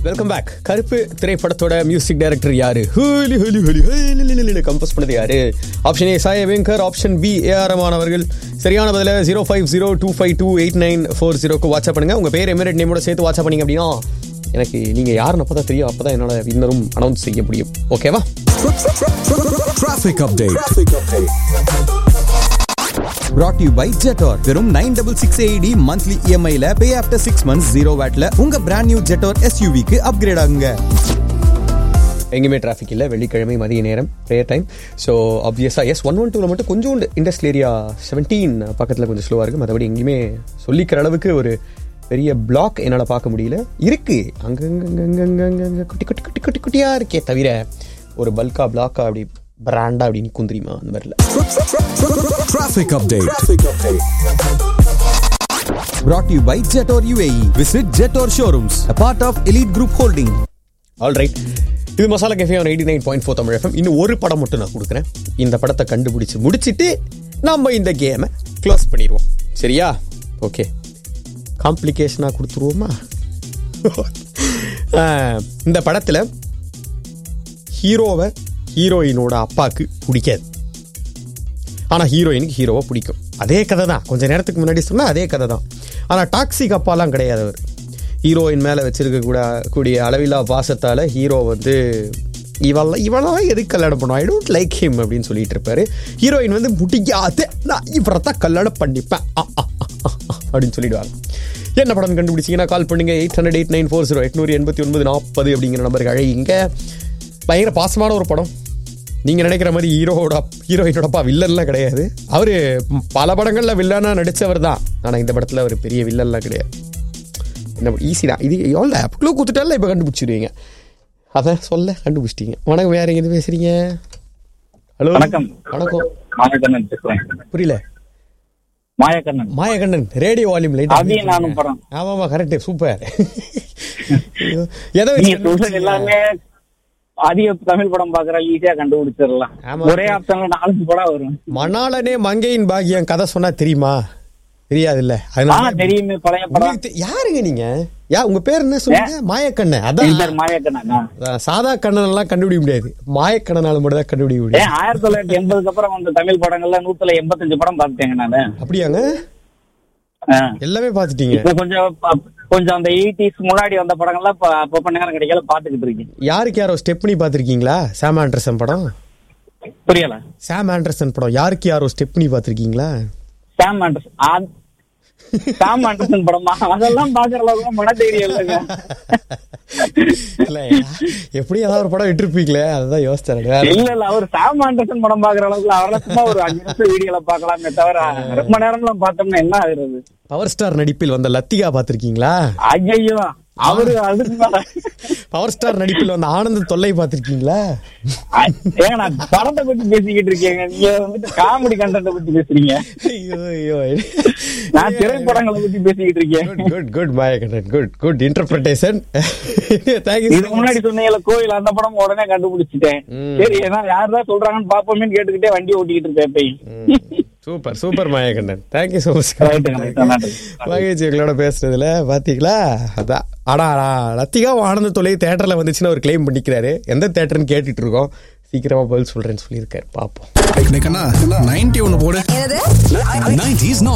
Welcome back கருப்பு திரைப்படத்தோட music director யாரு ஹோலி ஹோலி ஹோலி ஹோலி கம்போஸ் பண்ணது யாரு ஆப்ஷன் ஏ சாய வெங்கர் ஆப்ஷன் பி ஏஆர்எமான் அவர்கள் சரியான பதில zero five zero two five two eight nine four ஜீரோக்கு வாட்ஸ்அப் பண்ணுங்க உங்க பேர் எமிரேட் நேமோட சேர்த்து வாட்ஸ்அப் பண்ணீங்க அப்படின்னா எனக்கு நீங்க யாருன்னு அப்பதான் தெரியும் அப்பதான் என்னோட வின்னரும் அனௌன்ஸ் செய்ய முடியும் ஓகேவா Traffic update. Brought to you by Jetor. வெறும் nine double six eighty monthly இஎம்ஐல pay after six months zero வேட்ல உங்க பிராண்ட் நியூ ஜெட்டோர் எஸ்யூவிக்கு அப்கிரேட் ஆகுங்க எங்கேயுமே டிராஃபிக் இல்லை வெள்ளிக்கிழமை மதிய நேரம் ப்ரேயர் டைம் ஸோ ஆப்வியஸாக எஸ் ஒன் ஒன் டூவில் மட்டும் கொஞ்சோண்டு இண்டஸ்ட்ரியல் ஏரியா செவன்டீன் பக்கத்தில் கொஞ்சம் ஸ்லோவாக இருக்குது மற்றபடி எங்கேயுமே சொல்லிக்கிற அளவுக்கு ஒரு பெரிய பிளாக் என்னால் பார்க்க முடியல இருக்கு அங்கங்கங்கங்கங்கங்க குட்டி குட்டி குட்டி குட்டி குட்டியாக இருக்கே தவிர ஒரு பல்கா பிளாக்கா அப்படி பிராண்டா அப்படி நிற்கும் தெரியுமா அந்த மாதிரில Traffic update. Brought to you by Jetor UAE. Visit Jetor showrooms, a part of Elite Group Holding. All right இது masala cafe on eighty nine point four Tamil FM இன்னும் ஒரு படம் மட்டும் நான் கொடுக்குறேன் இந்த படத்தை கண்டுபிடிச்சு முடிச்சிட்டு நம்ம இந்த கேமை க்ளோஸ் பண்ணிடுவோம் சரியா ஓகே காம்ப்ளிகேஷனாக கொடுத்துருவோமா ஆஹ், இந்த படத்தில் ஹீரோவை ஹீரோயினோட அப்பாவுக்கு பிடிக்காது ஆனால் ஹீரோயினுக்கு ஹீரோவை பிடிக்கும் அதே கதை தான் கொஞ்சம் நேரத்துக்கு முன்னாடி சொன்னால் அதே கதை தான் ஆனால் டாக்ஸிக் அப்பாலாம் கிடையாது அவர் ஹீரோயின் மேலே வச்சிருக்க கூட கூடிய அளவில்லா பாசத்தால் ஹீரோ வந்து இவெல்லாம் இவனெல்லாம் எதுக்கு கல்யாணம் பண்ணுவோம் ஐ டோன்ட் லைக் ஹிம் அப்படின்னு சொல்லிட்டு இருப்பாரு ஹீரோயின் வந்து முடியாது நான் இவரை தான் கல்யாணம் பண்ணிப்பேன் ஆ, ஆ, ஆ, ஆ, ஆ, அப்படின்னு சொல்லிடுவாங்க என்ன படம் கண்டுபிடிச்சிங்கன்னா கால் பண்ணுங்க eight hundred eight nine four zero எட்நூறு எண்பத்தி ஒன்பது நாற்பது அப்படிங்கிற நம்பருக்கு அழைங்க பயங்கர பாசமான ஒரு படம் நீங்கள் நினைக்கிற மாதிரி ஹீரோவோட ஹீரோயினோட அப்பா வில்லன்லாம் கிடையாது அவர் பல படங்களில் வில்லனாக நடித்தவர் தான் ஆனால் இந்த படத்தில் அவர் பெரிய வில்லன்லாம் கிடையாது என்ன ஈஸி தான் இது எவ்வளோ ஆப்புக்குள்ளே கொடுத்துட்டால இப்போ கண்டுபிடிச்சிடுவீங்க அதான் சொல்ல கண்டுபிடிச்சிட்டீங்க வணக்கம் வேற எங்கேருந்து பேசுறீங்க ஹலோ வணக்கம். வணக்கம் மாயக்கண்ணன் பேசுறேன் புரியல Mayakannan Mayakannan radio volume light அதையும் நானும் படம். ஆமாமா கரெக்ட் சூப்பர் எதை நீங்க வச்சு சொல்றது எல்லாமே அதிக தமிழ் படம் பாக்குற ஈஸியா கண்டுபிடிச்சிடலாம் ஆமா. ஒரே ஆப்ஷன்ல நாலஞ்சு படம் வரும் மணாலனே மங்கையின் பாக்கியம் கதை சொன்னா தெரியுமா தெரியாதுல்ல ஆ அதனால தெரியுமே பழைய படம் உங்களுக்கு தெ- யாருங்க நீங்க யா உங்க பேர் என்ன சொல்லுங்க மாயக்கண்ணன் என் அதான் பேர் மாயக்கண்ணன் அதான் சாதா கண்ணன் எல்லாம் கண்டுபிடிக்க முடியாது மாயக்கண்ணனால மட்டும் தான் கண்டுபிடிக்க முடியும் ஏன் ஆயிரத்தி தொள்ளாயிரத்தி எண்பதுக்கு அப்புறம் வந்த தமிழ் படங்கள்ல நூத்துல எண்பத்தஞ்சு படம் பார்த்துட்டேங்க நானு அப்படியாங்க ஆ. எல்லாமே பாத்துட்டீங்க இப்போ கொஞ்சம் ப- கொஞ்சம் அந்த எயிட்டிஸ் முன்னாடி வந்த படங்கள்லாம் இப்ப அப்பப்ப நேரம் கிடைக்கல பாத்துக்கிட்டு இருக்கேன் யாருக்கு யாரோ ஸ்டெப் பண்ணி பாத்திருக்கீங்களா சாம் ஆண்டர்சன் படம் புரியல சாம் ஆண்டர்சன் படம் யாருக்கு யாரோ ஸ்டெப் பண்ணி பாத்திருக்கீங்களா சாம் ஆண்டர்சன் ஆ- சாம் ஆண்டர்சன் படமா அதெல்லாம் பாக்குற அளவுக்கு மன தைரியம் இல்லைங்க இல்ல எப்படி ஏதாவது ஒரு படம் விட்டுருப்பீங்களே அதுதான் யோசிச்சேன் வேற இல்ல இல்ல அவர் சாம் ஆண்டர்சன் படம் பாக்குற அளவுக்கு அவரெல்லாம் சும்மா ஒரு அஞ்சு நிமிஷம் வீடியோல பாக்கலாமே தவிர ரொம்ப நேரம்லாம் பார்த்தோம்னா என்ன ஆகுறது பவர் ஸ்டார் நடிப்பில் வந்த லத்திகா பாத்திருக்கீங்களா ஐயோ அவரு அதுக்கு மேல பவர் ஸ்டார் நடிப்பில் வந்த ஆனந்த தொல்லை பாத்திருக்கீங்களா அ- ஏங்க நான் படத்தை பத்தி பேசிக்கிட்டு இருக்கேங்க நீங்க வந்துட்டு காமெடி கண்டென்ட் பத்தி பேசுறீங்க ஐயோ ஐயோ நான் திரைப்படங்களை பத்தி பேசிக்கிட்டு இருக்கேன் good good good Mayakannan good good interpretation thank you இதுக்கு முன்னாடி சொன்னீங்கல்ல கோயில் அந்த படம் உடனே கண்டுபிடிச்சிட்டேன் சரி ஏன்னா யாருதான் சொல்றாங்கன்னு பாப்போமேன்னு கேட்டுக்கிட்டே வண்டி ஓட்டிக்கிட்டு இருப்பேன் எப்பயும் super super Mayakannan thank you so much ரைட்டுங்க ரைட்டா நன்றி மகிழ்ச்சி எங்களோட பேசுனதுல பாத்தீங்களா அதான் ஆனா ஆனா லத்திகாவும் ஆனந்த தொலை தேட்டர்ல வந்துச்சுன்னு அவர் கிளைம் பண்ணிக்கிறாரு எந்த தேட்டர்னு கேட்டுட்டு இருக்கோம் சீக்கிரமா பதில் சொல்றேன்னு சொல்லியிருக்காரு பாப்போம் நைன்டி ஒன்னு போடு என்னது 90s